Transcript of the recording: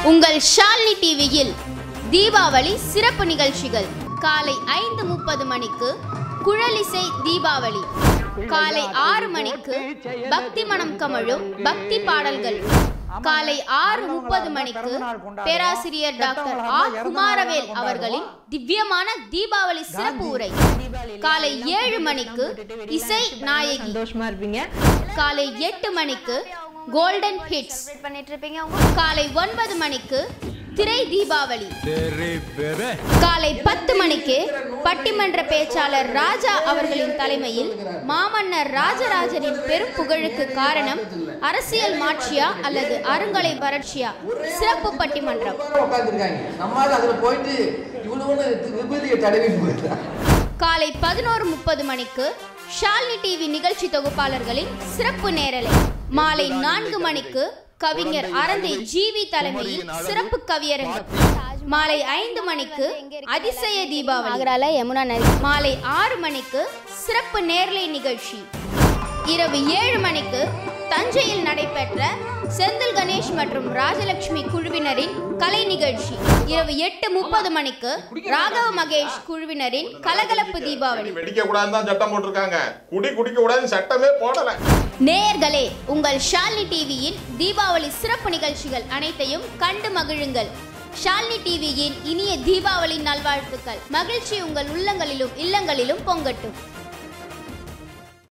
உங்கள் ஷாலினி டிவியில் தீபாவளி சிறப்பு நிகழ்ச்சிகள் காலை ஐந்து முப்பது மணிக்கு குழலிசை தீபாவளி காலை ஆறு மணிக்கு பக்தி மனம் கமழும் பக்தி பாடல்கள் காலை ஆறு முப்பது மணிக்கு பேராசிரியர் டாக்டர் ஆர் குமாரவேல் அவர்களின் திவ்யமான தீபாவளி சிறப்பு உரை காலை ஏழு மணிக்கு இசை நாயகி சந்தோஷமா இருப்பீங்க காலை எட்டு மணிக்கு கோல்டன் ஹிட்ஸ் பண்ணிட்டு இருப்பீங்க உங்க காலை ஒன்பது மணிக்கு திரை தீபாவளி तेरे बेबे காலை பத்து மணிக்கு பட்டிமன்ற பேச்சாளர் ராஜா அவர்களின் தலைமையில் மாமன்னர் ராஜராஜனின் பெரும் புகழுக்கு காரணம் அரசியல் மாட்சியா அல்லது அருங்கலை வறட்சியா சிறப்பு பட்டிமன்றம் உட்காந்துருக்காங்க நம்மளால அதுல போயிட்டு இவ்வளவு விபூதியை தடவி போயிட்டான் காலை பதினோரு முப்பது மணிக்கு ஷாலினி டிவி நிகழ்ச்சி தொகுப்பாளர்களின் சிறப்பு நேரலை மாலை நான்கு மணிக்கு கவிஞர் அரந்தை ஜிவி தலைமையில் சிறப்பு கவியரங்கம் மாலை ஐந்து மணிக்கு அதிசய தீபாவளி ஆக்ரால யமுனா நதி மாலை ஆறு மணிக்கு சிறப்பு நேர்லை நிகழ்ச்சி இரவு ஏழு மணிக்கு தஞ்சையில் நடைபெற்ற செந்தில் கணேஷ் மற்றும் ராஜலட்சுமி குழுவினரின் கலை நிகழ்ச்சி இரவு எட்டு முப்பது மணிக்கு ராகவ மகேஷ் குழுவினரின் கலகலப்பு தீபாவளி வெடிக்க கூடாதுன்னு தான் சட்டம் போட்டிருக்காங்க குடி குடிக்க கூடாதுன்னு சட்டமே போடல நேயர்களே உங்கள் ஷாலினி டிவியின் தீபாவளி சிறப்பு நிகழ்ச்சிகள் அனைத்தையும் கண்டு மகிழுங்கள் ஷாலினி டிவியின் இனிய தீபாவளி நல்வாழ்த்துக்கள் மகிழ்ச்சி உங்கள் உள்ளங்களிலும் இல்லங்களிலும் பொங்கட்டும்